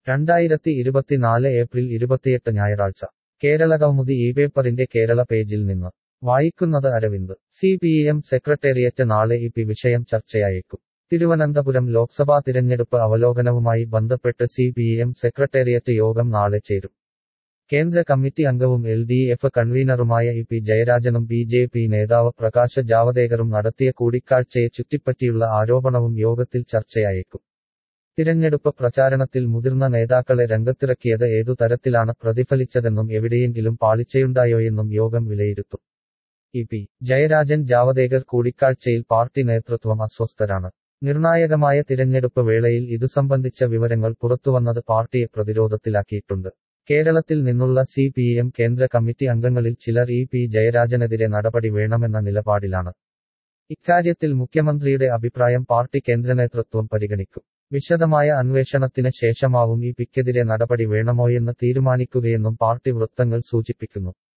രണ്ടായിരത്തി ഇരുപത്തിനാല് ഏപ്രിൽ ഇരുപത്തിയെട്ട് ഞായറാഴ്ച കേരള കൗമുദി ഈ പേപ്പറിന്റെ കേരള പേജിൽ നിന്ന് വായിക്കുന്നത് Aravind C P M secretariat നാളെ ഇ പി വിഷയം ചർച്ചയായേക്കും തിരുവനന്തപുരം ലോക്സഭാ തിരഞ്ഞെടുപ്പ് അവലോകനവുമായി ബന്ധപ്പെട്ട് സി പി എം സെക്രട്ടേറിയറ്റ് യോഗം നാളെ ചേരും കേന്ദ്ര കമ്മിറ്റി അംഗവും എൽ ഡി എഫ് കൺവീനറുമായ ഇ പി ജയരാജനും ബി ജെ പി നേതാവ് പ്രകാശ് ജാവദേക്കറും നടത്തിയ കൂടിക്കാഴ്ചയെ ചുറ്റിപ്പറ്റിയുള്ള ആരോപണവും യോഗത്തിൽ ചർച്ചയായേക്കും തിരഞ്ഞെടുപ്പ് പ്രചാരണത്തിൽ മുതിർന്ന നേതാക്കളെ രംഗത്തിറക്കിയത് ഏതു തരത്തിലാണ് പ്രതിഫലിച്ചതെന്നും എവിടെയെങ്കിലും പാളിച്ചയുണ്ടായോയെന്നും യോഗം വിലയിരുത്തും ഇ പി ജയരാജൻ ജാവദേക്കർ കൂടിക്കാഴ്ചയിൽ പാർട്ടി നേതൃത്വം അസ്വസ്ഥരാണ് നിർണായകമായ തിരഞ്ഞെടുപ്പ് വേളയിൽ ഇതു സംബന്ധിച്ച വിവരങ്ങൾ പുറത്തുവന്നത് പാർട്ടിയെ പ്രതിരോധത്തിലാക്കിയിട്ടുണ്ട് കേരളത്തിൽ നിന്നുള്ള സി പി എം കേന്ദ്ര കമ്മിറ്റി അംഗങ്ങളിൽ ചിലർ ഇ പി ജയരാജനെതിരെ നടപടി വേണമെന്ന നിലപാടിലാണ് ഇക്കാര്യത്തിൽ മുഖ്യമന്ത്രിയുടെ അഭിപ്രായം പാർട്ടി കേന്ദ്ര നേതൃത്വം പരിഗണിക്കും വിശദമായ അന്വേഷണത്തിന് ശേഷമാവും ഈ പിക്കെതിരെ നടപടി വേണമോയെന്ന് തീരുമാനിക്കുകയെന്നും പാർട്ടി വൃത്തങ്ങൾ സൂചിപ്പിക്കുന്നു